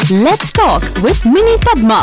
Let's talk with Mini Padma.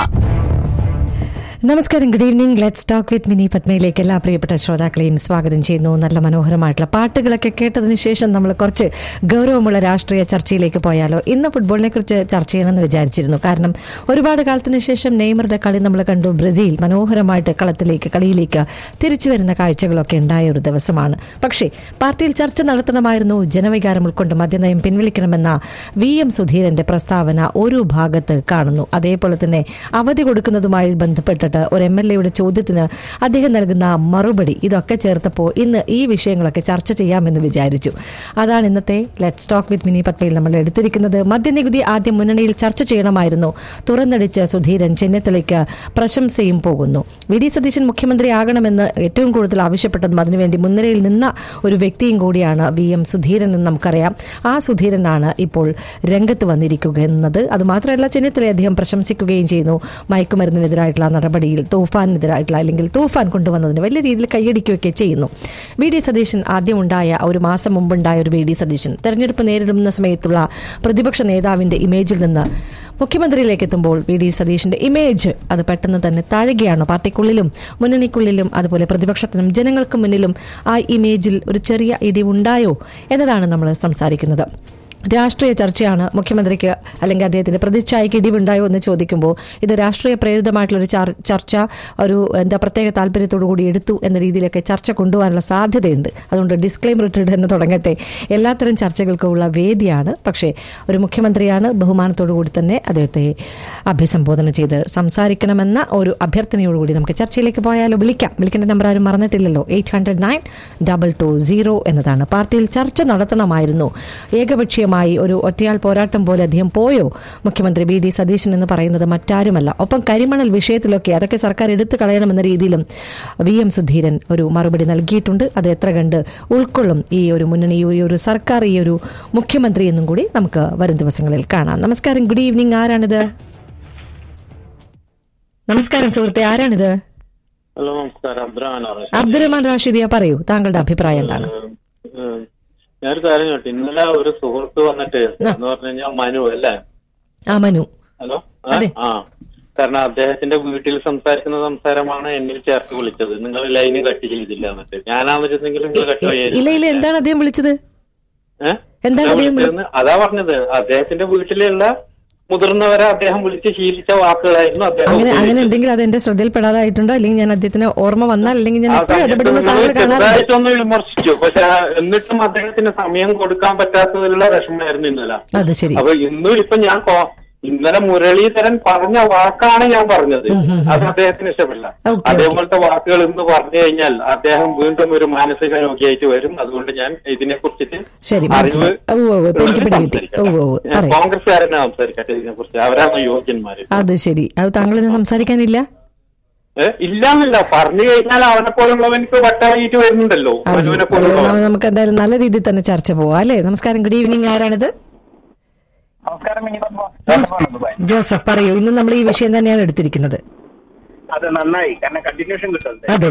നമസ്കാരം good evening let's talk with Mini പത്മയിലേക്ക് എല്ലാ പ്രിയപ്പെട്ട ശ്രോതാക്കളെയും സ്വാഗതം ചെയ്യുന്നു നല്ല മനോഹരമായിട്ടുള്ള പാട്ടുകളൊക്കെ കേട്ടതിന് ശേഷം നമ്മൾ കുറച്ച് ഗൗരവമുള്ള രാഷ്ട്രീയ ചർച്ചയിലേക്ക് പോയാലോ ഇന്ന് ഫുട്ബോളിനെ കുറിച്ച് ചർച്ച ചെയ്യണമെന്ന് വിചാരിച്ചിരുന്നു കാരണം ഒരുപാട് കാലത്തിന് ശേഷം നെയ്മറുടെ കളി നമ്മൾ കണ്ടു ബ്രസീൽ മനോഹരമായിട്ട് കളത്തിലേക്ക് കളിയിലേക്ക് തിരിച്ചു വരുന്ന കാഴ്ചകളൊക്കെ ഉണ്ടായ ഒരു ദിവസമാണ് പക്ഷേ പാർട്ടിയിൽ ചർച്ച നടത്തണമായിരുന്നു ജനവികാരം ഉൾക്കൊണ്ട് മദ്യനയം പിൻവലിക്കണമെന്ന വി എം സുധീരന്റെ പ്രസ്താവന ഒരു ഭാഗത്ത് കാണുന്നു അതേപോലെ തന്നെ അവധി കൊടുക്കുന്നതുമായി ബന്ധപ്പെട്ടിട്ട് ഒരു എം എൽ എയുടെ ചോദ്യത്തിന് അദ്ദേഹം നൽകുന്ന മറുപടി ഇതൊക്കെ ചേർത്തപ്പോൾ ഇന്ന് ഈ വിഷയങ്ങളൊക്കെ ചർച്ച ചെയ്യാമെന്ന് വിചാരിച്ചു അതാണ് ഇന്നത്തെ ലെറ്റ്സ് ടോക്ക് വിത്ത് മിനി പത്മയിൽ നമ്മൾ എടുത്തിരിക്കുന്നത് മദ്യനികുതി ആദ്യം മുന്നണിയിൽ ചർച്ച ചെയ്യണമായിരുന്നു തുറന്നടിച്ച് സുധീരൻ ചെന്നിത്തലയ്ക്ക് പ്രശംസയും പോകുന്നു വി ഡി സതീശൻ മുഖ്യമന്ത്രിയാകണമെന്ന് ഏറ്റവും കൂടുതൽ ആവശ്യപ്പെട്ടതും അതിനുവേണ്ടി മുൻനിരയിൽ നിന്ന ഒരു വ്യക്തിയും കൂടിയാണ് വി എം സുധീരൻ എന്ന് നമുക്കറിയാം ആ സുധീരനാണ് ഇപ്പോൾ രംഗത്ത് വന്നിരിക്കുന്നത് അതുമാത്രമല്ല ചെന്നിത്തലയെ അദ്ദേഹം പ്രശംസിക്കുകയും ചെയ്യുന്നു മയക്കുമരുന്നിനെതിരായിട്ടുള്ള നടപടിയിൽ തൂഫാനെതിരായിട്ടുള്ള അല്ലെങ്കിൽ തൂഫാൻ കൊണ്ടുവന്നതിന് വലിയ രീതിയിൽ കൈയടിക്കുകയൊക്കെ ചെയ്യുന്നു വി ഡി സതീശൻ ആദ്യമുണ്ടായ ഒരു മാസം മുമ്പുണ്ടായ ഒരു വി ഡി സതീശൻ തെരഞ്ഞെടുപ്പ് നേരിടുന്ന സമയത്തുള്ള പ്രതിപക്ഷ നേതാവിന്റെ ഇമേജിൽ നിന്ന് മുഖ്യമന്ത്രിയിലേക്ക് എത്തുമ്പോൾ വി ഡി സതീഷിന്റെ ഇമേജ് അത് പെട്ടെന്ന് തന്നെ താഴുകയാണ് പാർട്ടിക്കുള്ളിലും മുന്നണിക്കുള്ളിലും അതുപോലെ പ്രതിപക്ഷത്തിനും ജനങ്ങൾക്ക് മുന്നിലും ആ ഇമേജിൽ ഒരു ചെറിയ ഇടിവുണ്ടായോ എന്നതാണ് നമ്മൾ സംസാരിക്കുന്നത് രാഷ്ട്രീയ ചർച്ചയാണ് മുഖ്യമന്ത്രിക്ക് അല്ലെങ്കിൽ അദ്ദേഹത്തിന്റെ പ്രതിച്ഛായക്ക് ഇടിവുണ്ടായോ എന്ന് ചോദിക്കുമ്പോൾ ഇത് രാഷ്ട്രീയ പ്രേരിതമായിട്ടുള്ള ഒരു ചർ- ചർച്ച ഒരു എന്താ പ്രത്യേക താല്പര്യത്തോടു കൂടി എടുത്തു എന്ന രീതിയിലൊക്കെ ചർച്ച കൊണ്ടുപോകാനുള്ള സാധ്യതയുണ്ട് അതുകൊണ്ട് ഡിസ്ക്ലെയിമർ ഇട്ടിട്ട് എന്ന് തുടങ്ങട്ടെ എല്ലാത്തരം ചർച്ചകൾക്കുമുള്ള വേദിയാണ് പക്ഷേ ഒരു മുഖ്യമന്ത്രിയാണ് ബഹുമാനത്തോടു കൂടി തന്നെ അദ്ദേഹത്തെ അഭിസംബോധന ചെയ്ത് സംസാരിക്കണമെന്ന ഒരു അഭ്യർത്ഥനയോടുകൂടി നമുക്ക് ചർച്ചയിലേക്ക് പോയാലോ വിളിക്കാം വിളിക്കേണ്ട നമ്പർ ആരും മറന്നിട്ടില്ലല്ലോ eight hundred nine double two zero എന്നതാണ് പാർട്ടിയിൽ ചർച്ച നടത്തണമായിരുന്നു ഏകപക്ഷീയമായി ഒരു ഒറ്റയാൾ പോരാട്ടം പോലെ അദ്ദേഹം പോയോ മുഖ്യമന്ത്രി ബി ഡി സതീശൻ എന്ന് പറയുന്നത് മറ്റാരുമല്ല ഒപ്പം കരിമണൽ വിഷയത്തിലൊക്കെ അതൊക്കെ സർക്കാർ എടുത്തു കളയണമെന്ന രീതിയിലും വി എം സുധീരൻ ഒരു മറുപടി നൽകിയിട്ടുണ്ട് അത് എത്ര കണ്ട് ഉൾക്കൊള്ളും ഈ ഒരു മുന്നണി ഈ ഒരു സർക്കാർ ഈ ഒരു മുഖ്യമന്ത്രി എന്നും കൂടി നമുക്ക് വരും ദിവസങ്ങളിൽ കാണാം നമസ്കാരം ഗുഡ് ഈവനിങ് ആരാണിത് നമസ്കാരം സുഹൃത്തെ ആരാണിത് ഹലോ നമസ്കാരം അബ്ദുറഹ്മാനാണ് അബ്ദുറഹ്മാൻ റാഷിദിയ പറയൂ താങ്കളുടെ അഭിപ്രായം എന്താണ് ഉം. ഞാനൊരു കാര്യം കേട്ടു ഇന്നലെ ഒരു സുഹൃത്ത് വന്നിട്ട് എന്ന് പറഞ്ഞു കഴിഞ്ഞാൽ മനു അല്ലേ ആ മനു ഹലോ ആ? അതെ. ആ കാരണം അദ്ദേഹത്തിന്റെ വീട്ടിൽ സംസാരിക്കുന്ന സംസാരമാണ് എന്നിൽ ചേർത്ത് വിളിച്ചത് നിങ്ങൾ ലൈന് കട്ട് ചെയ്തില്ല എന്നിട്ട് ഞാനാന്നിരുന്നെങ്കിൽ നിങ്ങൾ കട്ട് ഇല്ല ഇല്ല എന്താണ് അദ്ദേഹം വിളിച്ചത് ഏഹ് എന്താണ് അദ്ദേഹം വിളി- അതാ പറഞ്ഞത് അദ്ദേഹത്തിന്റെ വീട്ടിലുള്ള മുതിർന്നവരെ അദ്ദേഹം വിളിച്ച് ശീലിച്ച വാക്കുകളായിരുന്നു അദ്ദേഹം അങ്ങനെ അങ്ങനെ ഉപയോഗിച്ചത്. എന്തെങ്കിലും അത് എന്റെ ശ്രദ്ധയിൽപ്പെടാതായിട്ടുണ്ടോ അല്ലെങ്കിൽ ഞാൻ അദ്ദേഹത്തിന് ഓർമ്മ വന്നാൽ അല്ലെങ്കിൽ ഞാൻ ആ എപ്പോഴും സമയത്ത് ഇടപെടുന്ന നിങ്ങൾ താങ്കൾ കാണാറുണ്ട് ചെറുതായിട്ടൊന്ന് വിമർശിച്ചു പക്ഷെ എന്നിട്ടും അദ്ദേഹത്തിന് സമയം കൊടുക്കാൻ പറ്റാത്തതിലുള്ള വിഷമമായിരുന്നു ഇന്നലെ അത് ശരി അപ്പൊ ഇന്നും ഇപ്പൊ ഞാൻ കോ- ഇന്നലെ മുരളീധരൻ പറഞ്ഞ വാക്കാണ് ഞാൻ പറഞ്ഞത് അത് അദ്ദേഹത്തിന് ഇഷ്ടപ്പെടില്ല ഓക്കേ, അതേപോലത്തെ വാക്കുകൾ ഇന്ന് പറഞ്ഞു കഴിഞ്ഞാൽ അദ്ദേഹം വീണ്ടും ഒരു മാനസിക രോഗിയായിട്ട് വരും അതുകൊണ്ട് ഞാൻ ഇതിനെ കുറിച്ചിട്ട് ശരി മനസ്സിലായി ഓ ഓ ഓ, ഇപ്പൊ എനിക്ക് പിടികിട്ടി ഓ ഓ ഓ പറയും കോൺഗ്രസ്സുകാരനെ സംസാരിക്കട്ടെ ഇതിനെ കുറിച്ച് അവരാണ് യോഗ്യന്മാര് അത് ശരി അത് താങ്കൾ ഇന്ന് സംസാരിക്കാനില്ല ഏ, ഇല്ലാന്നില്ല പറഞ്ഞു കഴിഞ്ഞാൽ അവനെ പോലുള്ളവനക്ക് വട്ടായിട്ട് വരുന്നുണ്ടല്ലോ ആ, മനുവിനെ അത് പോലുള്ളവൻ നമുക്ക് എന്തായാലും നല്ല രീതിയിൽ തന്നെ ചർച്ച പോവാം അല്ലേ നമസ്കാരം ഗുഡ് ഈവനിങ് ആരാണിത് നമസ്കാരം മിനി പത്മ. നമസ്കാരം. ജോസഫ് പറയൂ ഇന്ന് നമ്മൾ ഈ വിഷയം തന്നെയാണ് എടുത്തിരിക്കുന്നത് അത് നന്നായി കാരണം കണ്ടിന്യൂഷൻ കിട്ടുന്നത് അതെ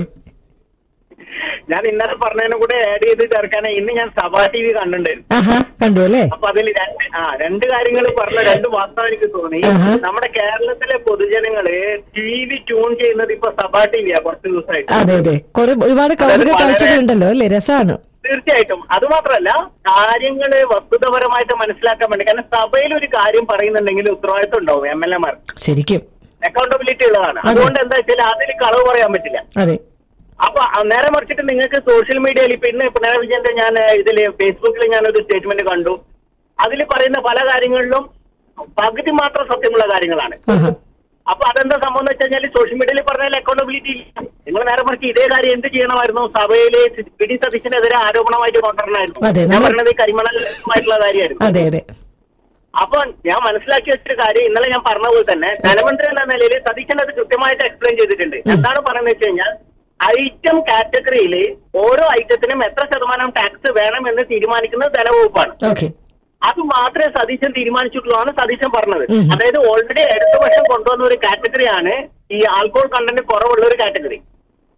ഞാൻ ഇന്നലെ പറഞ്ഞതിനും കൂടെ ആഡ് ചെയ്ത് ചേർക്കാൻ ഇന്ന് ഞാൻ സഭാ ടി വി കണ്ടിട്ടുണ്ടായിരുന്നു ആഹാ കണ്ടു അല്ലേ അപ്പൊ അതിൽ രണ്ട് ആ രണ്ട് കാര്യങ്ങൾ പറഞ്ഞ രണ്ട് വാസ്തവം എനിക്ക് തോന്നി ആഹാ. നമ്മുടെ കേരളത്തിലെ പൊതുജനങ്ങള് ടി വി ട്യൂൺ ചെയ്യുന്നത് ഇപ്പൊ സഭാ ടി വിയാ കുറച്ച് ദിവസമായിട്ട് അതെ അതെ കുറെ ഒരുപാട് കൗതുക വളരെ- കാഴ്ചകളുണ്ടല്ലോ അല്ലേ രസമാണ് തീർച്ചയായിട്ടും അത് മാത്രമല്ല കാര്യങ്ങള് വസ്തുതപരമായിട്ട് മനസ്സിലാക്കാൻ വേണ്ടി കാരണം സഭയിൽ ഒരു കാര്യം പറയുന്നുണ്ടെങ്കിൽ ഉത്തരവാദിത്വം ഉണ്ടാവും എം എൽ എമാർ ശരിക്കും അക്കൗണ്ടബിലിറ്റി ഉള്ളതാണ് അതുകൊണ്ട് എന്താ വെച്ചാൽ അതിൽ കളവ് പറയാൻ പറ്റില്ല അതെ അപ്പൊ അ- നേരെ മറിച്ചിട്ട് നിങ്ങൾക്ക് സോഷ്യൽ മീഡിയയിൽ ഇപ്പൊ ഇന്ന് പിണറായി വിജയന്റെ ഞാൻ ഇതില് ഫേസ്ബുക്കിൽ ഞാനൊരു സ്റ്റേറ്റ്മെന്റ് കണ്ടു അതിൽ പറയുന്ന പല കാര്യങ്ങളിലും പകുതി മാത്രം സത്യമുള്ള കാര്യങ്ങളാണ് ആഹാ അപ്പൊ അതെന്താ സംഭവം എന്ന് വെച്ച് കഴിഞ്ഞാൽ സോഷ്യൽ മീഡിയയിൽ പറഞ്ഞാൽ അക്കൗണ്ടബിലിറ്റി ഇല്ല നിങ്ങൾ നേരെ മറിച്ച് ഇതേ കാര്യം എന്ത് ചെയ്യണമായിരുന്നു സഭയിലെ പി ഡി സതീശനെതിരെ ആരോപണമായിട്ട് കൊണ്ടുവരണമായിരുന്നു അതെ, ഞാൻ നമ്മൾ- പറഞ്ഞത് കരിമണലുമായിട്ടുള്ള കാര്യമായിരുന്നു അതെ അതെ അപ്പൊ ഞാൻ മനസ്സിലാക്കി വെച്ചൊരു കാര്യം ഇന്നലെ ഞാൻ പറഞ്ഞ പോലെ തന്നെ ധനമന്ത്രി എന്ന നിലയിൽ സതീശൻ അത് കൃത്യമായിട്ട് എക്സ്പ്ലെയിൻ ചെയ്തിട്ടുണ്ട് എന്താണ് പറയുന്നത് വെച്ച് കഴിഞ്ഞാൽ ഐറ്റം കാറ്റഗറിയിൽ ഓരോ ഐറ്റത്തിനും എത്ര ശതമാനം ടാക്സ് വേണം എന്ന് തീരുമാനിക്കുന്നത് ധനവകുപ്പാണ് ഓക്കെ അത് മാത്രമേ സതീശൻ തീരുമാനിച്ചിട്ടുള്ളൂ ആണ് സതീശൻ പറഞ്ഞത് ഉം. അതായത് ഓൾറെഡി അടുത്ത വർഷം കൊണ്ടുവന്ന ഒരു കാറ്റഗറിയാണ് ഈ ആൽക്കോഹോൾ കണ്ടന്റ് കുറവുള്ള ഒരു കാറ്റഗറി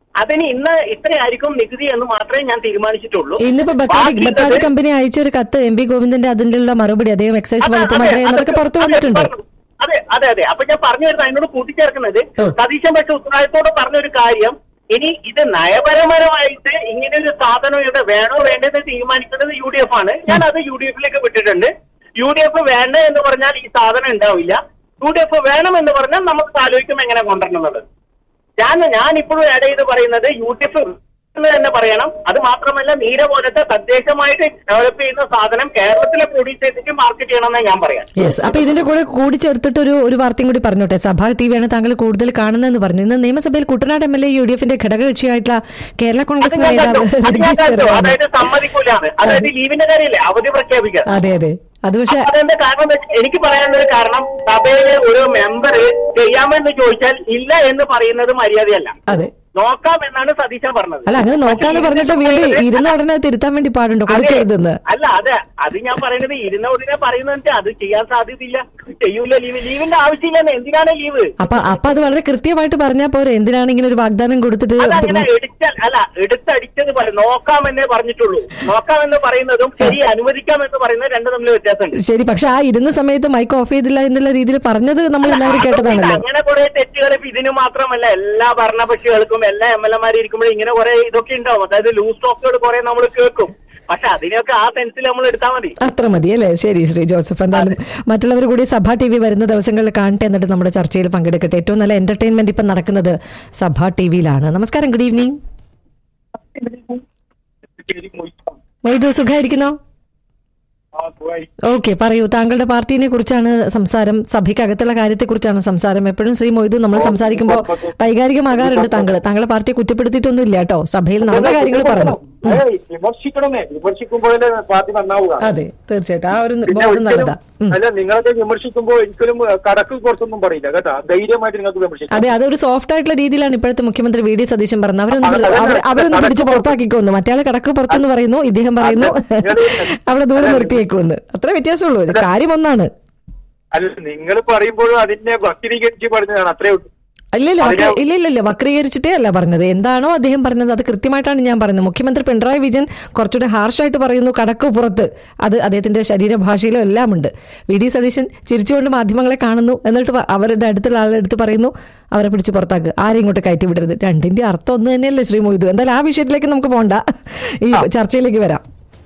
അതിന് ഇന്ന് ഇത്രയായിരിക്കും നികുതി എന്ന് മാത്രമേ ഞാൻ തീരുമാനിച്ചിട്ടുള്ളൂ ഇന്നിപ്പോ ബക്കാടി ബാക്കിയുള്ളത് ബക്കാടി കമ്പനി അയച്ച ഒരു കത്ത് എം പി ഗോവിന്ദന്റെ അതിനുള്ള മറുപടി അദ്ദേഹം എക്സൈസ് അതെ, വകുപ്പ് അതെ, മന്ത്രി എന്നതൊക്കെ അതെ, പുറത്തു അതെ, വന്നിട്ടുണ്ട് പറഞ്ഞു. അതെ അതെ അതെ അപ്പൊ ഞാൻ പറഞ്ഞു വരുന്നത് അതിനോട് കൂട്ടിച്ചേർക്കുന്നത് ഓ. സതീശൻ പക്ഷെ ഉത്തരവാദിത്തോട് പറഞ്ഞൊരു കാര്യം ഇനി ഇത് നയപരപരമായിട്ട് ഇങ്ങനെ ഒരു സാധനം ഇവിടെ വേണോ വേണ്ടത് തീരുമാനിക്കുന്നത് യു ഡി എഫ് ആണ് ഞാൻ അത് യു ഡി എഫിലേക്ക് വിട്ടിട്ടുണ്ട് യു ഡി എഫ് വേണ്ട എന്ന് പറഞ്ഞാൽ ഈ സാധനം ഉണ്ടാവില്ല യു ഡി എഫ് വേണം എന്ന് പറഞ്ഞാൽ നമുക്ക് ആലോചിക്കും എങ്ങനെ കൊണ്ടുവരണം എന്നുള്ളത് ഞാൻ ഞാൻ ഇപ്പോഴും ആഡ് ചെയ്ത് പറയുന്നത് യു ഡി എഫ് എന്ന് തന്നെ പറയണം അത് മാത്രമല്ല നീര പോലത്തെ തദ്ദേശമായിട്ട് ഡെവലപ്പ് ചെയ്യുന്ന സാധനം കേരളത്തിലെ പ്രൊഡ്യൂസ് ചെയ്തിട്ട് മാർക്കറ്റ് ചെയ്യണമെന്ന് ഞാൻ പറയാം യെസ് അപ്പൊ ഇതിന്റെ കൂടെ കൂടി ചേർത്തിട്ട് ഒരു ഒരു വാർത്തയും കൂടി പറഞ്ഞോട്ടെ സഭ ടി വിയാണ് താങ്കൾ കൂടുതൽ കാണുന്നതെന്ന് പറഞ്ഞു ഇന്ന് നിയമസഭയിൽ Kuttanad M L A U D എഫിന്റെ ഘടകകക്ഷിയായിട്ടുള്ള കേരള അത് കോൺഗ്രസ് ഞാൻ നേതാവ് കണ്ടു. അത് ഞാൻ രഞ്ജിത്ത് കണ്ടു. ചെറുവാണ് അതായത് സമ്മതിക്കൂലാണ് അതായത് ലീവിന്റെ കാര്യമില്ലേ അവധി പ്രഖ്യാപിക്കുക അതെ അതെ അത് പക്ഷെ അതെന്താ കാരണം എന്ന് വെച്ചാ- എനിക്ക് പറയാനൊരു കാരണം സഭയിലെ ഒരു മെമ്പർ ചെയ്യാമെന്ന് ചോദിച്ചാൽ ഇല്ല എന്ന് പറയുന്നത് മര്യാദയല്ല അതെ നോക്കാം എന്നാണ് സതീശൻ പറഞ്ഞത് അല്ല അങ്ങനെ നോക്കാന്ന് പറഞ്ഞിട്ട് വീണ്ടും ഇരുന്ന ഉടനെ തിരുത്താൻ വേണ്ടി പാടുണ്ടോ അതെ. കൊടുക്കരുതെന്ന് അല്ല അതെ അത് ഞാൻ പറയുന്നത് ഇരുന്ന ഉടനെ പറയുന്നത് അത് ചെയ്യാൻ സാധ്യതയില്ല ചെയ്യൂല ലീവ് ലീവിന്റെ ആവശ്യമില്ലെന്ന് എന്തിനാണ് ലീവ് അപ്പൊ അപ്പൊ അത് വളരെ കൃത്യമായിട്ട് പറഞ്ഞാൽ പോരെ എന്തിനാണ് ഇങ്ങനെ ഒരു വാഗ്ദാനം കൊടുത്തിട്ട് അതങ്ങനെ എടുത്താൽ അല്ല എടുത്തടിച്ചത് പറയും നോക്കാമെന്നേ പറഞ്ഞിട്ടുള്ളൂ നോക്കാമെന്ന് പറയുന്നതും ശരി അനുവദിക്കാമെന്ന് പറയുന്നത് രണ്ടും തമ്മിൽ വ്യത്യാസമുണ്ട് ശരി പക്ഷെ ആ ഇരുന്ന സമയത്ത് മൈക്ക് ഓഫ് ചെയ്തില്ല എന്നുള്ള രീതിയിൽ പറഞ്ഞത് നമ്മൾ എല്ലാവരും കേട്ടതാണല്ലോ അങ്ങനെ കുറെ തെറ്റുകൾ ഇപ്പൊ ഇതിന് മാത്രമല്ല എല്ലാ ഭരണപക്ഷികൾക്കും എല്ലാ എം എൽ എമാരും ഇരിക്കുമ്പോഴും ഇങ്ങനെ കുറെ ഇതൊക്കെ ഉണ്ടാവും അതായത് ലൂസ് ടോക്കുകൾ കുറെ നമ്മൾ കേൾക്കും പക്ഷെ അതിനെയൊക്കെ ആ സെൻസിൽ നമ്മൾ എടുത്താൽ മതി അത്ര മതി അല്ലേ ശരി ശ്രീ ജോസഫ് എന്തായാലും മറ്റുള്ളവർ കൂടി സഭ ടി വി വരുന്ന ദിവസങ്ങളിൽ കാണട്ടെ എന്നിട്ട് നമ്മുടെ ചർച്ചയിൽ പങ്കെടുക്കട്ടെ ഏറ്റവും നല്ല എന്റർടൈൻമെന്റ് ഇപ്പം നടക്കുന്നത് സഭ ടി വിയിലാണ് നമസ്കാരം ഗുഡ് ഈവനിങ് മൊയ്തു സുഖമായിരിക്കുന്നോ ഓക്കെ പറയൂ താങ്കളുടെ പാർട്ടിനെ കുറിച്ചാണ് സംസാരം സഭയ്ക്കകത്തുള്ള കാര്യത്തെ കുറിച്ചാണ് സംസാരം എപ്പോഴും ശ്രീ മൊയ്തു നമ്മൾ സംസാരിക്കുമ്പോൾ വൈകാരികമാകാറുണ്ട് താങ്കൾ താങ്കളെ പാർട്ടിയെ കുറ്റപ്പെടുത്തിയിട്ടൊന്നും ഇല്ല കേട്ടോ സഭയിൽ നടന്ന കാര്യങ്ങൾ പറഞ്ഞു ഉം. ഏയ്, വിമർശിക്കണമേ വിമർശിക്കുമ്പോഴേ പാർട്ടി നന്നാവുക അതെ തീർച്ചയായിട്ടും ആ ഒരു പിന്നെ ബോധം ഒരിക്കലും നല്ലതാ ഉം. അല്ല നിങ്ങളൊക്കെ വിമർശിക്കുമ്പോൾ ഒരിക്കലും ഏഹ്, കടക്ക് പുറത്തൊന്നും പറയില്ല കേട്ടോ ധൈര്യമായിട്ട് നിങ്ങൾക്ക് വിമർശിക്കാം അതെ അതൊരു സോഫ്റ്റ് ആയിട്ടുള്ള രീതിയിലാണ് ഇപ്പോഴത്തെ മുഖ്യമന്ത്രി വി ഡി സതീശൻ പറഞ്ഞത് അവരൊന്ന് അതെ, അതെ, അവർ- അവരൊന്ന് അതെ, പിടിച്ച് അതെ. പുറത്താക്കിക്കൊന്നു മറ്റേ കടക്ക് പുറത്തെന്ന് പറയുന്നു ഇദ്ദേഹം പറയുന്നു അവിടെ ദൂരം നിർത്തിയേക്കുമെന്ന് അത്ര വ്യത്യാസമുള്ളൂ ഇത് കാര്യം ഒന്നാണ് അല്ല നിങ്ങൾ പറയുമ്പോഴും അതിനെ വക്രീകരിച്ച് പറഞ്ഞതാണ് അത്രേ ഉള്ളൂ ഇല്ല ഇല്ല വക്ര- അതിനെ- ഇല്ല ഇല്ല ഇല്ല വക്രീകരിച്ചിട്ടേ അല്ല പറഞ്ഞത് എന്താണോ അദ്ദേഹം പറഞ്ഞത് അത് കൃത്യമായിട്ടാണ് ഞാൻ പറഞ്ഞത് മുഖ്യമന്ത്രി പിണറായി വിജയൻ കുറച്ചുകൂടെ ഹാർഷായിട്ട് പറയുന്നു കടക്ക് പുറത്ത് അത് അദ്ദേഹത്തിന്റെ ശരീരഭാഷയിലും എല്ലാം ഉണ്ട് വി ഡി സതീശൻ ചിരിച്ചുകൊണ്ട് മാധ്യമങ്ങളെ കാണുന്നു എന്നിട്ട് പ- അവരുടെ അടുത്തുള്ള ആളുടെ അടുത്ത് പറയുന്നു അവരെ പിടിച്ച് പുറത്താക്കുക ആരെയും ഇങ്ങോട്ട് കയറ്റി വിടരുത് രണ്ടിന്റെ അർത്ഥം ഒന്ന് തന്നെയല്ലേ ശ്രീ മൊയ്തു എന്തായാലും ആ വിഷയത്തിലേക്ക് നമുക്ക് പോണ്ട ഈ ചർച്ചയിലേക്ക് വരാം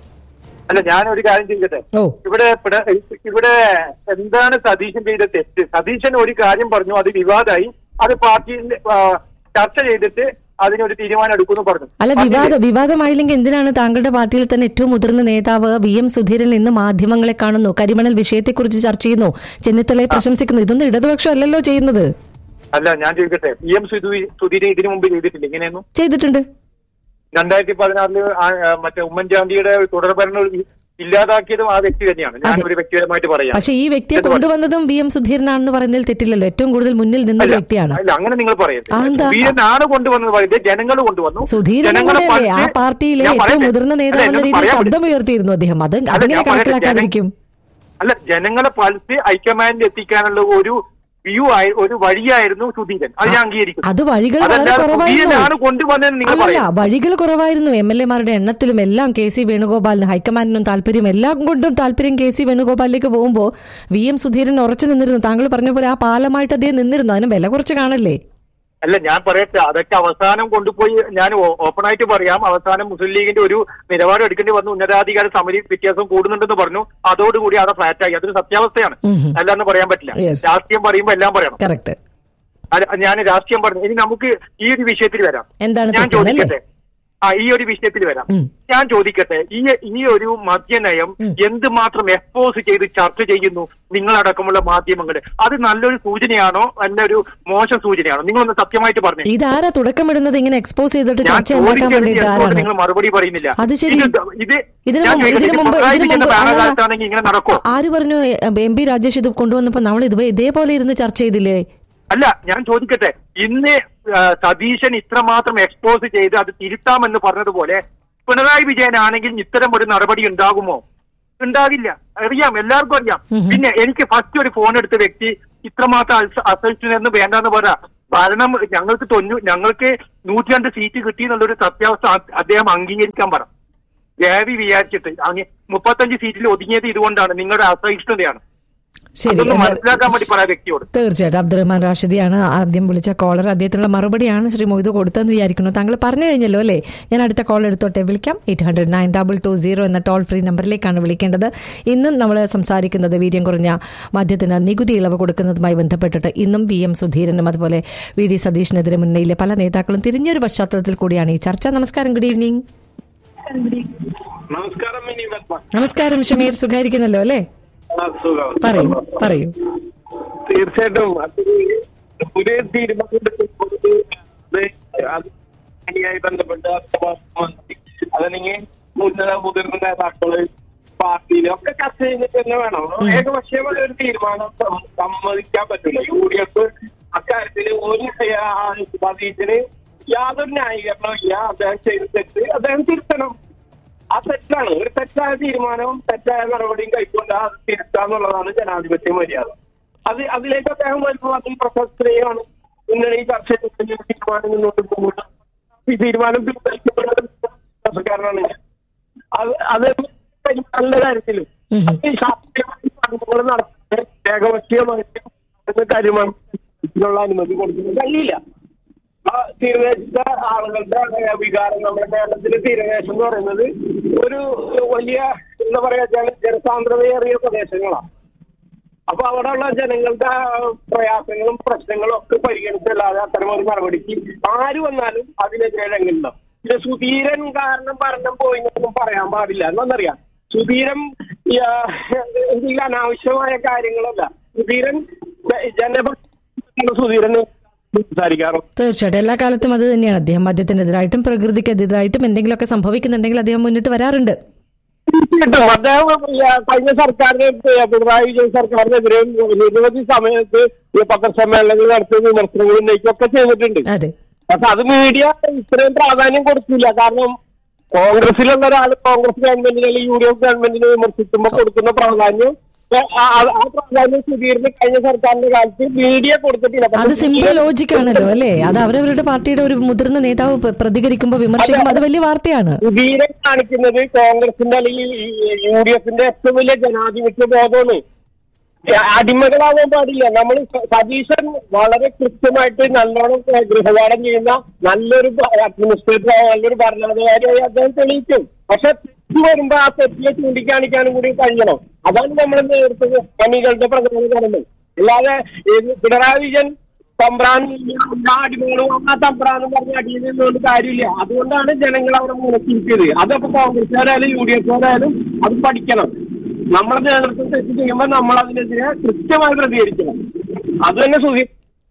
അല്ല ഞാൻ ഒരു കാര്യം ചെയ്യട്ടെ ഓ ഇവിടെ പിണ- ഇവിടെ എന്താണ് സതീശൻ ചെയ്ത തെറ്റ് സതീശൻ ഒരു കാര്യം പറഞ്ഞു അത് വിവാദമായി അത് പാർട്ടിയിൽ ആ, ചർച്ച ചെയ്തിട്ട് അതിനൊരു തീരുമാനം എടുക്കുമെന്ന് പറഞ്ഞു അല്ല വിവാദ വിവാദമായില്ലെങ്കിൽ എന്തിനാണ് താങ്കളുടെ പാർട്ടിയിൽ തന്നെ ഏറ്റവും മുതിർന്ന നേതാവ് വി എം സുധീരൻ ഇന്ന് മാധ്യമങ്ങളെ കാണുന്നു കരിമണൽ വിഷയത്തെക്കുറിച്ച് ചർച്ച ചെയ്യുന്നു ചെന്നിത്തലയെ പ്രശംസിക്കുന്നു ഇതൊന്നും ഇടതുപക്ഷം അല്ലല്ലോ ചെയ്യുന്നത് അല്ല ഞാൻ ചോദിക്കട്ടെ പി എം സുധീരൻ ഇതിനു മുമ്പ് ചെയ്തിട്ടില്ല ഇങ്ങനെയൊന്നും ചെയ്തിട്ടുണ്ട് രണ്ടായിരത്തി പതിനാറില് മറ്റേ ഉമ്മൻചാണ്ടിയുടെ തുടർഭരണം ഇല്ലാതാക്കിയതും ആ വ്യക്തി തന്നെയാണ് ഞാൻ അതെ. ഒരു വ്യക്തിപരമായിട്ട് പറയാം പക്ഷെ ഈ വ്യക്തിയെ എന്ന് പറഞ്ഞു. കൊണ്ടുവന്നതും വി എം സുധീരനാണെന്ന് പറയുന്നതിൽ തെറ്റില്ലല്ലോ ഏറ്റവും കൂടുതൽ മുന്നിൽ നിന്ന അല്ല, വ്യക്തിയാണ് അല്ല അങ്ങനെ നിങ്ങൾ പറയരുത് ആ, എന്താ? സുധീരനാണ് കൊണ്ടുവന്നത് പറയുന്നത് ജനങ്ങൾ കൊണ്ടുവന്നു സുധീരനും ജനങ്ങളെ കൂടെയല്ലേ ആ പഠിച്ച് പാർട്ടിയിലെ ഞാൻ ഏറ്റവും പറയട്ടെ. മുതിർന്ന അല്ല, നേതാവ് എന്ന എന്നോട് രീതിയിൽ പറയാൻ വിട്. ശബ്ദം ഉയർത്തിയിരുന്നു അദ്ദേഹം അത് അല്ല, അതിനെ ഞാൻ പറയട്ടെ, കണക്കിലാക്കാതിരിക്കും അല്ല ജനങ്ങളെ പൾസ് ഹൈക്കമാൻഡിൽ എത്തിക്കാനുള്ള ഒരു വ്യൂ ആയി ഒരു വഴിയായിരുന്നു സുധീരൻ അത് ഞാൻ അംഗീകരിക്കുന്നു അത് വഴികൾ വളരെ അതല്ലാതെ കുറവായിരുന്നു സുധീരനാണ് കൊണ്ടുവന്നതെന്ന് നിങ്ങൾ അല്ലല്ല പറയാം വഴികൾ കുറവായിരുന്നു എം എൽ എമാരുടെ എണ്ണത്തിലും എല്ലാം കെ സി വേണുഗോപാലിന് ഹൈക്കമാൻഡിനും താല്പര്യം എല്ലാം കൊണ്ടും താല്പര്യം കെ സി വേണുഗോപാലിലേക്ക് പോകുമ്പോൾ വി എം സുധീരൻ ഉറച്ചു നിന്നിരുന്നു താങ്കൾ പറഞ്ഞ പോലെ ആ പാലമായിട്ട് അദ്ദേഹം നിന്നിരുന്നു അതിന് വില കുറച്ച് കാണല്ലേ അല്ല ഞാൻ പറയട്ടെ അതൊക്കെ അവസാനം കൊണ്ടുപോയി ഞാൻ ഓപ്പൺ ആയിട്ട് പറയാം അവസാനം മുസ്ലിം ലീഗിന്റെ ഒരു നിലപാട് എടുക്കേണ്ടി വന്നു ഉന്നതാധികാര സമിതി വ്യത്യാസം കൂടുന്നുണ്ടെന്ന് പറഞ്ഞു അതോടുകൂടി അത് ഫ്ലാറ്റായി അതൊരു സത്യാവസ്ഥയാണ് ഉം ഹും. അല്ലാന്ന് പറയാൻ പറ്റില്ല Yes. രാഷ്ട്രീയം പറയുമ്പോൾ എല്ലാം പറയണം കറക്റ്റ് അല്ല, ഞാൻ രാഷ്ട്രീയം പറഞ്ഞു ഇനി നമുക്ക് ഈ ഒരു വിഷയത്തിൽ വരാം എന്താണ് ഞാൻ തെറ്റെന്നല്ലേ? ചോദിക്കട്ടെ ആ ഈ ഒരു വിഷയത്തിൽ വരാം ഉം. ഞാൻ ചോദിക്കട്ടെ ഈ ഈ ഒരു മദ്യനയം ഉം. എന്തുമാത്രം എക്സ്പോസ് ചെയ്ത് ചർച്ച ചെയ്യുന്നു നിങ്ങളടക്കമുള്ള മാധ്യമങ്ങൾ അത് നല്ലൊരു സൂചനയാണോ നല്ലൊരു മോശം സൂചനയാണോ നിങ്ങളൊന്ന് സത്യമായിട്ട് പറഞ്ഞു ഇതാരാ തുടക്കമിടുന്നത് ഇങ്ങനെ എക്സ്പോസ് ചെയ്തിട്ട് ഞാൻ ചർച്ച ഉണ്ടാക്കാൻ ചോദിച്ചതിന് വേണ്ടിയിട്ട് എന്തുകൊണ്ട് ആരാണ് നിങ്ങൾ മറുപടി പറയുന്നില്ല അത് ശരി. ഇത് ഇത് ഇതിനു ഞാൻ മുമ്പ് ചോദിക്കട്ടെ, ഇതിനു ഇത് മുമ്പ് പിണറായി ഇതിനു വിജയന്റെ മുമ്പ് അല്ലല്ല. ഭരണകാലത്താണെങ്കിൽ ഇങ്ങനെ നടക്കോ ആര് പറഞ്ഞു എം പി രാജേഷ് ഇത് കൊണ്ടുവന്നപ്പോ നമ്മൾ ഇത് ഇതേപോലെ ഇരുന്ന് ചർച്ച ചെയ്തില്ലേ അല്ല ഞാൻ ചോദിക്കട്ടെ ഇന്ന് ആ, സതീശൻ ഇത്രമാത്രം എക്സ്പോസ് ചെയ്ത് അത് തിരുത്താമെന്ന് പറഞ്ഞതുപോലെ പിണറായി വിജയനാണെങ്കിൽ ഇത്തരം ഒരു നടപടി ഉണ്ടാകുമോ ഉണ്ടാകില്ല അറിയാം എല്ലാവർക്കും അറിയാം ഉം. പിന്നെ എനിക്ക് ഫസ്റ്റ് ഒരു ഫോൺ എടുത്ത വ്യക്തി ഇത്രമാത്രം അസൽഷൻ എന്ന് വേണ്ടെന്ന് പറ ഭരണം ഞങ്ങൾക്ക് തൊണ്ണൂ ഞങ്ങൾക്ക് നൂറ്റി രണ്ട് സീറ്റ് കിട്ടി എന്നുള്ളൊരു സത്യാവസ്ഥ അ- അദ്ദേഹം അംഗീകരിക്കാൻ പറ ജയവി വിചാരിച്ചിട്ട് അങ്ങ് മുപ്പത്തഞ്ച് സീറ്റിൽ ഒതുങ്ങിയത് ഇതുകൊണ്ടാണ് നിങ്ങളുടെ അസഹിഷ്ണുതയാണ് ശരി അതൊന്ന് എന്നാൽ- മനസ്സിലാക്കാൻ വേണ്ടി പറയാം വ്യക്തിയോട് തീർച്ചയായിട്ടും അബ്ദുറഹ്മാൻ റാഷിദിയാണ് ആദ്യം വിളിച്ച കോളർ അദ്ദേഹത്തിനുള്ള മറുപടിയാണ് ശ്രീ മൊയ്തു കൊടുത്തതെന്ന് വിചാരിക്കുന്നു താങ്കൾ പറഞ്ഞു കഴിഞ്ഞല്ലോ അല്ലേ ഞാൻ അടുത്ത കോൾ എടുത്തോട്ടെ വിളിക്കാം eight hundred nine double two zero എന്ന ടോൾ ഫ്രീ നമ്പറിലേക്കാണ് വിളിക്കേണ്ടത് ഇന്നും നമ്മൾ സംസാരിക്കുന്നത് വീര്യം കുറഞ്ഞ മദ്യത്തിന് നികുതി ഇളവ് കൊടുക്കുന്നതുമായി ബന്ധപ്പെട്ടിട്ട് ഇന്നും വി എം സുധീരനും അതുപോലെ വി ഡി സതീഷിനെതിരെ മുന്നണിയിലെ പല നേതാക്കളും തിരിഞ്ഞൊരു പശ്ചാത്തലത്തിൽ കൂടിയാണ് ഈ ചർച്ച നമസ്കാരം ഗുഡ് ഈവനിങ് നമസ്കാരം മിനി പത്മ നമസ്കാരം ഷമീർ സുഖായിരിക്കുന്നല്ലോ അല്ലേ പറയൂ പറയൂ തീർച്ചയായിട്ടും അതൊരു പുതിയ തീരുമാനം അതുമായി ബന്ധപ്പെട്ട് മന്ത്രി അതല്ലെങ്കിൽ ഉന്നത മുതിർന്ന നേതാക്കള് പാർട്ടിയില് ഒക്കെ ചർച്ച ചെയ്തിട്ട് തന്നെ വേണം ഏകപക്ഷീയമായ ഒരു തീരുമാനം സം- സമ്മതിക്കാൻ പറ്റില്ല യു ഡി എഫ് അക്കാര്യത്തിൽ ഒരു സതീശന് യാതൊരു ന്യായീകരണവും ഇല്ല അദ്ദേഹം ചെയ്ത തെറ്റ് അദ്ദേഹം തിരുത്തണം ആ തെറ്റാണ് ഒരു തെറ്റായ തീരുമാനവും തെറ്റായ നടപടിയും കൈക്കൊണ്ട് അത് തിരുത്താന്നുള്ളതാണ് ജനാധിപത്യ മര്യാദ അത് അതിലേക്ക് അദ്ദേഹം വരുമ്പോൾ അതും പ്രശസ്തയാണ് ഇന്നലെ ഈ ചർച്ച ചെയ്ത തീരുമാനം മുന്നോട്ട് പോകുന്നത് ഈ തീരുമാനം പിൻവലിക്കപ്പെടുന്നതാണ് ഞാൻ അത് അത് നല്ല കാര്യത്തിലും ഉം. അത് ഈ ശാസ്ത്രീയമായി പഠനങ്ങൾ നടത്തുന്നത് ഏകപക്ഷീയമായിട്ട് എന്ന കാര്യമാണ് ഇതിനുള്ള അനുമതി കൊടുക്കുന്നത് കഴിയില്ല ആ തീരദേശ ആളുകളുടെ ഏഹ്, വികാരം നമ്മുടെ കേരളത്തിലെ തീരദേശം എന്ന് പറയുന്നത് ഒരു വലിയ എന്താ പറയാ ജന- ജനസാന്ദ്രതയേറിയ പ്രദേശങ്ങളാണ് അപ്പൊ അവിടെയുള്ള ജനങ്ങളുടെ പ്രയാസങ്ങളും പ്രശ്നങ്ങളും ഒക്കെ പരിഗണിച്ചല്ലാതെ അത്തരം ഒരു നടപടിക്ക് ആര് വന്നാലും അതിനെതിരെ രംഗുണ്ടാവും പിന്നെ സുധീരൻ കാരണം ഭരണം പോയി എന്നൊന്നും പറയാൻ പാടില്ല എന്നറിയാം സുധീരൻ ഈ, ആ, എന്തെങ്കിലും അനാവശ്യമായ കാര്യങ്ങളല്ല സുധീരൻ ജനപക്ഷ സുധീരൻ സംസാരിക്കാറുണ്ട് തീർച്ചയായിട്ടും എല്ലാ കാലത്തും അത് തന്നെയാണ് അദ്ദേഹം മദ്യത്തിനെതിരായിട്ടും പ്രകൃതിക്കെതിരായിട്ടും എന്തെങ്കിലുമൊക്കെ സംഭവിക്കുന്നുണ്ടെങ്കിൽ അദ്ദേഹം മുന്നിട്ട് വരാറുണ്ട് തീർച്ചയായിട്ടും അദ്ദേഹം ഈ കഴിഞ്ഞ സർക്കാരിന് പിണറായി വിജയൻ സർക്കാരിനെതിരെ നിരവധി സമയത്ത് ഈ പത്രസമ്മേളനങ്ങൾ നടത്തിയ വിമർശനങ്ങൾ ഉന്നയിക്കുകയൊക്കെ ചെയ്തിട്ടുണ്ട് അതെ പക്ഷെ അത് മീഡിയ ഇത്രയും പ്രാധാന്യം കൊടുക്കില്ല കാരണം കോൺഗ്രസിലുള്ള ഒരാൾ കോൺഗ്രസ് ഗവൺമെന്റിനെ അല്ലെങ്കിൽ യു ഡി എഫ് ഗവൺമെന്റിനെ വിമർശിക്കുമ്പോൾ കൊടുക്കുന്ന പ്രാധാന്യം ഏ, ആ ആ- ആ പ്രാധാന്യം സുധീറിന് കഴിഞ്ഞ സർക്കാരിന്റെ കാലത്ത് മീഡിയ കൊടുത്തിട്ടില്ല അത് പക്ഷെ സിമ്പിൾ ലോജിക് ആണല്ലോ അല്ലേ അത് അവരവരുടെ പാർട്ടിയുടെ ഒരു മുതിർന്ന നേതാവ് പ്ര- പ്രതികരിക്കുമ്പോൾ വിമർശിക്കുമ്പോൾ അത് വലിയ വാർത്തയാണ് സുധീരൻ കാണിക്കുന്നത് കോൺഗ്രസിന്റെ അല്ലെങ്കിൽ യു ഡി എഫിന്റെ ഏറ്റവും വലിയ ജനാധിപത്യ ബോധമാണ് ഏ, അടിമകളാവാൻ പാടില്ല നമ്മൾ സതീശൻ വളരെ കൃത്യമായിട്ട് നല്ലോണം ഏ, ഗൃഹപാഠം ചെയ്യുന്ന നല്ലൊരു അഡ്മിനിസ്ട്രേറ്റർ നല്ലൊരു ഭരണാധികാരിയായി അദ്ദേഹം തെളിയിക്കും പക്ഷെ തെറ്റ് വരുമ്പോ ആ തെറ്റിയെ ചൂണ്ടിക്കാണിക്കാനും കൂടി കഴിയണം അതാണ് നമ്മൾ നേതൃത്വ പണികളുടെ പ്രധാന കാരണം അല്ലാതെ ഈ പിണറായി വിജയൻ തമ്പ്രാൻ എല്ലാ അടിമകളും ആ തമ്പ്രാൻ എന്ന് പറഞ്ഞ അടിയിൽ നിന്നുകൊണ്ട് കാര്യമില്ല അതുകൊണ്ടാണ് ജനങ്ങൾ അവിടെ മുളച്ചിരിച്ചത് അതപ്പോ കോൺഗ്രസ്സുകാരായാലും യു ഡി എഫുകാരായാലും അത് പഠിക്കണം നമ്മുടെ നേതൃത്വം തെറ്റ് ചെയ്യുമ്പോൾ നമ്മൾ അതിനെതിരെ കൃത്യമായി പ്രതികരിക്കണം അത് തന്നെ സുഖി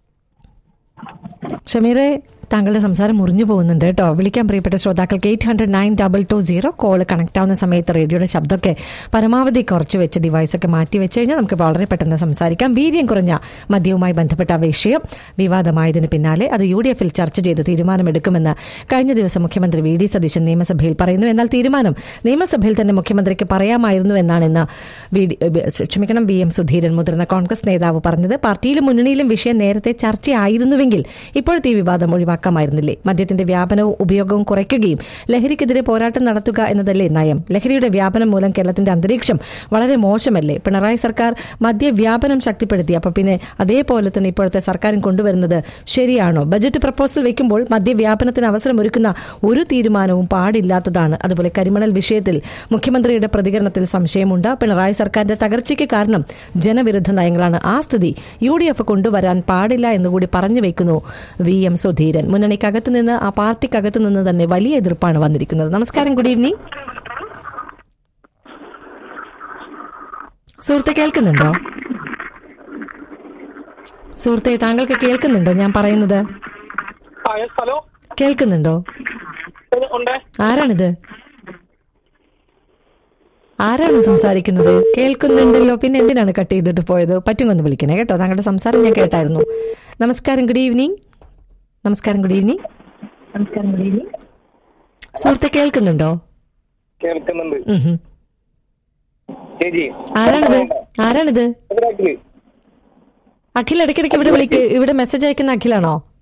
ഷമീറെ താങ്കളുടെ സംസാരം മുറിഞ്ഞു പോകുന്നുണ്ട് കേട്ടോ വിളിക്കാൻ പ്രിയപ്പെട്ട ശ്രോതാക്കൾക്ക് eight hundred nine double two zero call connect ആവുന്ന സമയത്ത് റേഡിയോയുടെ ശബ്ദമൊക്കെ പരമാവധി കുറച്ച് വെച്ച് ഡിവൈസൊക്കെ മാറ്റി വെച്ച് കഴിഞ്ഞാൽ നമുക്ക് വളരെ പെട്ടെന്ന് സംസാരിക്കാം വീര്യം കുറഞ്ഞ മദ്യവുമായി ബന്ധപ്പെട്ട വിഷയം വിവാദമായതിന് പിന്നാലെ അത് യു ഡി എഫിൽ ചർച്ച ചെയ്ത് തീരുമാനമെടുക്കുമെന്ന് കഴിഞ്ഞ ദിവസം മുഖ്യമന്ത്രി വി ഡി സതീശൻ നിയമസഭയിൽ പറയുന്നു എന്നാൽ തീരുമാനം നിയമസഭയിൽ തന്നെ മുഖ്യമന്ത്രിക്ക് പറയാമായിരുന്നു എന്നാണ് ഇന്ന് വി ഡി- ഏ, ക്ഷമിക്കണം വി എം സുധീരൻ മുതിർന്ന കോൺഗ്രസ് നേതാവ് പറഞ്ഞത് പാർട്ടിയിലും മുന്നണിയിലും വിഷയം നേരത്തെ ചർച്ചയായിരുന്നുവെങ്കിൽ ഇപ്പോഴത്തെ ഈ വിവാദം ഒഴിവാക്കാമായിരുന്നില്ലേ മദ്യത്തിന്റെ വ്യാപനവും ഉപയോഗവും കുറയ്ക്കുകയും ലഹരിക്കെതിരെ പോരാട്ടം നടത്തുക എന്നതല്ലേ നയം ലഹരിയുടെ വ്യാപനം മൂലം കേരളത്തിന്റെ അന്തരീക്ഷം വളരെ മോശമല്ലേ പിണറായി സർക്കാർ മദ്യവ്യാപനം ശക്തിപ്പെടുത്തി അപ്പോൾ പിന്നെ അതേപോലെ തന്നെ ഇപ്പോഴത്തെ സർക്കാരും കൊണ്ടുവരുന്നത് ശരിയാണോ ബജറ്റ് പ്രപ്പോസൽ വെക്കുമ്പോൾ മദ്യവ്യാപനത്തിന് അവസരമൊരുക്കുന്ന ഒരു തീരുമാനവും പാടില്ലാത്തതാണ് അതുപോലെ കരിമണൽ വിഷയത്തിൽ മുഖ്യമന്ത്രിയുടെ പ്രതികരണത്തിൽ സംശയമുണ്ട് പിണറായി സർക്കാരിന്റെ തകർച്ചയ്ക്ക് കാരണം ജനവിരുദ്ധ നയങ്ങളാണ് ആ സ്ഥിതി യു ഡി എഫ് കൊണ്ടുവരാൻ പാടില്ല എന്നുകൂടി പറഞ്ഞു വെക്കുന്നു വി എം സുധീരൻ മുന്നണിക്കകത്ത് നിന്ന് ആ പാർട്ടിക്കകത്ത് നിന്ന് തന്നെ വലിയ എതിർപ്പാണ് വന്നിരിക്കുന്നത് നമസ്കാരം ഗുഡ് ഈവനിങ് സുഹൃത്തെ കേൾക്കുന്നുണ്ടോ സുഹൃത്തെ താങ്കൾക്ക് കേൾക്കുന്നുണ്ടോ ഞാൻ പറയുന്നത് ഹലോ കേൾക്കുന്നുണ്ടോ ഉണ്ട് ആരാണിത് ആരാണ് സംസാരിക്കുന്നത് കേൾക്കുന്നുണ്ടല്ലോ പിന്നെ എന്തിനാണ് കട്ട് ചെയ്തിട്ട് പോയത് പറ്റുമെന്ന് വിളിക്കണേ കേട്ടോ താങ്കളുടെ സംസാരം ഞാൻ കേട്ടായിരുന്നു നമസ്കാരം ഗുഡ് ഈവനിങ് നമസ്കാരം ഗുഡ് ഈവനിങ് സുഹൃത്തെ കേൾക്കുന്നുണ്ടോ കേൾക്കുന്നുണ്ട് ഉം ഹും. ചേച്ചി ആരാണിത് ആരാണിത് ഇതിനകത്ത് അഖിൽ ഇടയ്ക്കിടയ്ക്ക് ഇവിടെ വിളിക്ക് ഇവിടെ മെസ്സേജ് അയക്കുന്ന അഖിലാണോ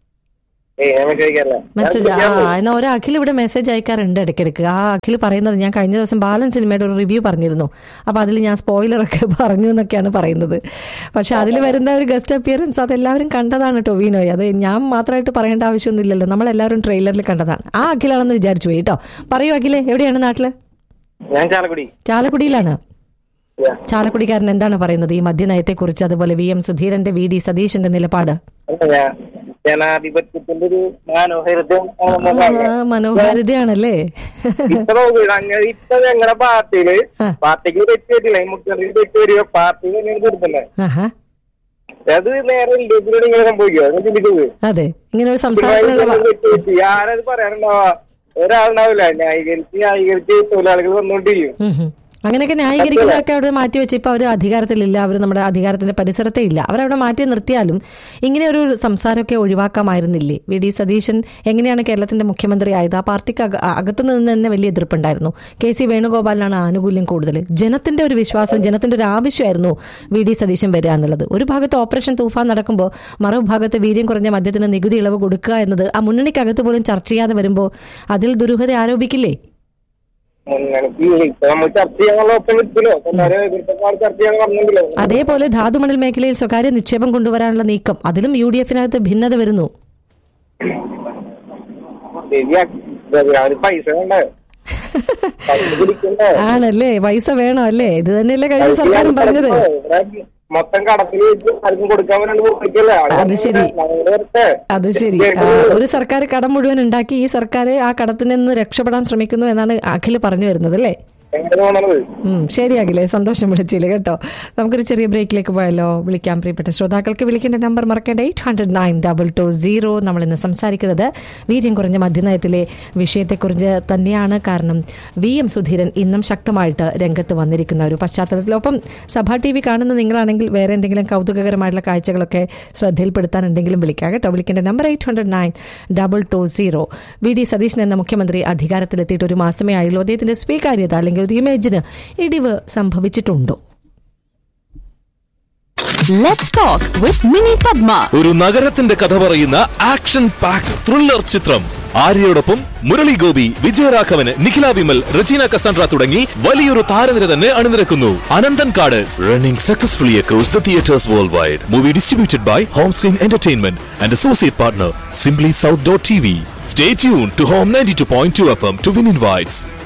ഏയ് ഞാൻ ചോദിക്കാറില്ല മെസ്സേജ് ആ എന്നാ ഒരു അഖിൽ ഇവിടെ മെസ്സേജ് അയക്കാറുണ്ട് ഇടയ്ക്കിടയ്ക്ക് ആ അഖിൽ പറയുന്നത് ഞാൻ കഴിഞ്ഞ ദിവസം ബാലൻ സിനിമയുടെ ഒരു റിവ്യൂ പറഞ്ഞിരുന്നു അപ്പൊ അതിൽ ഞാൻ സ്പോയിലറൊക്കെ പറഞ്ഞു എന്നൊക്കെയാണ് പറയുന്നത് പക്ഷെ അതിൽ വരുന്ന ഒരു ഗസ്റ്റ് അപ്പിയറൻസ് അത് എല്ലാവരും കണ്ടതാണ് ടൊവിനോയ് അത് ഞാൻ മാത്രമായിട്ട് പറയേണ്ട ആവശ്യമൊന്നുമില്ലല്ലോ നമ്മളെല്ലാവരും ട്രെയിലറിൽ കണ്ടതാണ് ആ അഖിലാണെന്ന് വിചാരിച്ചു പോയി കേട്ടോ പറയൂ അഖിലെ എവിടെയാണ് നാട്ടില് ഞാൻ ചാലക്കുടി ചാലക്കുടിയിലാണ് Yeah. ചാലക്കുടിക്കാരൻ എന്താണ് പറയുന്നത് ഈ മദ്യനയത്തെക്കുറിച്ച് അതുപോലെ വി എം സുധീരന്റെ വി ഡി സതീശന്റെ നിലപാട് അല്ല, ഞാൻ ജനാധിപത്യത്തിന്റെ ഒരു മനോഹരത്വം ആ, മനോഹാരിതയാണല്ലേ ഇപ്പൊ നോക്ക് അങ്ങനെ ഇപ്പൊ ഞങ്ങളുടെ പാർട്ടിയില് ആ. പാർട്ടിക്ക് തെറ്റ് പറ്റില്ല ഈ മുഖ്യമന്ത്രിക്ക് തെറ്റ് വരിക പാർട്ടി തന്നെയാണ് കൊടുക്കുന്നത് ആഹാ അത് നേരെ എൽ ഡി എഫിനോട് ഇങ്ങനെ സംഭവിക്കുക അത് ചിന്തിക്കുന്നത് അതെ ഇങ്ങനെ ഒരു സംസാരത്തിനുള്ള വ- തെറ്റ് പറ്റി ആരത് പറയാനുണ്ടാവാ ഒരാളുണ്ടാവില്ല ന്യായീകരിച്ച് ന്യായീകരിച്ച് തൊഴിലാളികൾ വന്നുകൊണ്ടിരിക്കും ഉം ഉം. അങ്ങനെയൊക്കെ ന്യായീകരിക്കുന്നതൊക്കെ അവിടെ മാറ്റി വെച്ച് ഇപ്പൊ അവർ അധികാരത്തിലില്ല അവർ നമ്മുടെ അധികാരത്തിന്റെ പരിസരത്തേ ഇല്ല അവരവിടെ മാറ്റി നിർത്തിയാലും ഇങ്ങനെ ഒരു സംസാരമൊക്കെ ഒഴിവാക്കാമായിരുന്നില്ലേ വി ഡി സതീശൻ എങ്ങനെയാണ് കേരളത്തിന്റെ മുഖ്യമന്ത്രി ആയത് ആ പാർട്ടിക്ക് അക- അകത്തു നിന്ന് തന്നെ വലിയ എതിർപ്പുണ്ടായിരുന്നു കെ സി വേണുഗോപാലിനാണ് ആനുകൂല്യം കൂടുതൽ ജനത്തിന്റെ ഒരു വിശ്വാസവും ജനത്തിന്റെ ഒരു ആവശ്യമായിരുന്നു വി ഡി സതീശൻ വരിക എന്നുള്ളത് ഒരു ഭാഗത്ത് ഓപ്പറേഷൻ തൂഫാൻ നടക്കുമ്പോൾ മറുഭാഗത്ത് വീര്യം കുറഞ്ഞ മദ്യത്തിന് നികുതി ഇളവ് കൊടുക്കുക എന്നത് ആ മുന്നണിക്കകത്ത് പോലും ചർച്ച ചെയ്യാതെ വരുമ്പോൾ അതിൽ ദുരൂഹത ആരോപിക്കില്ലേ മുന്നണിക്ക് ഇപ്പൊ നമ്മൾ ചർച്ച ചെയ്യാനുള്ള ഓപ്ഷൻ വെച്ചല്ലോ എല്ലാവരും എതിർപ്പക്കാർ ചർച്ച ചെയ്യാൻ പറഞ്ഞില്ലല്ലോ അതേപോലെ ധാതുമണൽ മേഖലയിൽ സ്വകാര്യ നിക്ഷേപം കൊണ്ടുവരാനുള്ള നീക്കം അതിലും യു ഡി എഫിനകത്ത് ഭിന്നത വരുന്നു ശരിയാ അവര് പൈസ വേണ്ടേ പൈസ പിടിക്കണ്ടേ ആണല്ലേ പൈസ വേണം അല്ലേ ഇത് തന്നെയല്ലേ കഴിഞ്ഞ സർക്കാരും പറഞ്ഞത് ഇവിടെ മൊത്തം കടത്തിൽ വെച്ച് ആർക്കും കൊടുക്കാൻ വേണ്ടി കൊടുക്കല്ലേ അത് ശരി. അത് ശരി ആ, ഒരു സർക്കാർ കടം മുഴുവൻ ഉണ്ടാക്കി ഈ സർക്കാർ ആ കടത്തിൽ നിന്ന് രക്ഷപ്പെടാൻ ശ്രമിക്കുന്നു എന്നാണ് അഖിൽ പറഞ്ഞു വരുന്നത് അല്ലേ എങ്ങനെ തോന്നണത് ഉം, ശരി അഖിലേ സന്തോഷം വിളിച്ചില്ല കേട്ടോ നമുക്കൊരു ചെറിയ ബ്രേക്കിലേക്ക് പോയാലോ വിളിക്കാം പ്രിയപ്പെട്ട ശ്രോതാക്കൾക്ക് വിളിക്കേണ്ട നമ്പർ മറക്കേണ്ട eight hundred nine double two zero നമ്മൾ ഇന്ന് സംസാരിക്കുന്നത് വീര്യം കുറഞ്ഞ മദ്യനയത്തിലെ വിഷയത്തെക്കുറിച്ച് തന്നെയാണ് കാരണം വി എം സുധീരൻ ഇന്നും ശക്തമായിട്ട് രംഗത്ത് വന്നിരിക്കുന്ന ഒരു പശ്ചാത്തലത്തിൽ ഒപ്പം സഭാ ടി വി കാണുന്ന നിങ്ങളാണെങ്കിൽ വേറെ എന്തെങ്കിലും കൗതുകകരമായിട്ടുള്ള കാഴ്ചകളൊക്കെ ശ്രദ്ധയിൽപ്പെടുത്താനുണ്ടെങ്കിലും വിളിക്കാം കേട്ടോ വിളിക്കേണ്ട number eight hundred nine double two zero V D Satheesan എന്ന മുഖ്യമന്ത്രി അധികാരത്തിലെത്തിയിട്ട് ഒരു മാസമേ ആയുള്ളൂ അദ്ദേഹത്തിന്റെ സ്വീകാര്യത അല്ലെങ്കിൽ ഒരു ഇമേജിന് ഇടിവ് സംഭവിച്ചിട്ടുണ്ടോ Let's talk with Mini Padma. ഒരു നഗരത്തിന്റെ കഥ പറയുന്ന ആക്ഷൻ പാക്ക് ത്രില്ലർ ചിത്രം ആര്യയോടൊപ്പം മുരളി ഗോപി വിജയരാഘവന് നിഖില വിമൽ റജീന കസാൻഡ്ര തുടങ്ങി വലിയൊരു താരനിര തന്നെ അണിനിരക്കുന്നു Ananthan Kaadu running successfully across the theatres world wide movie distributed by home screen entertainment and associate partner simply south dot T V stay tune to home ninety two point two F M to win invites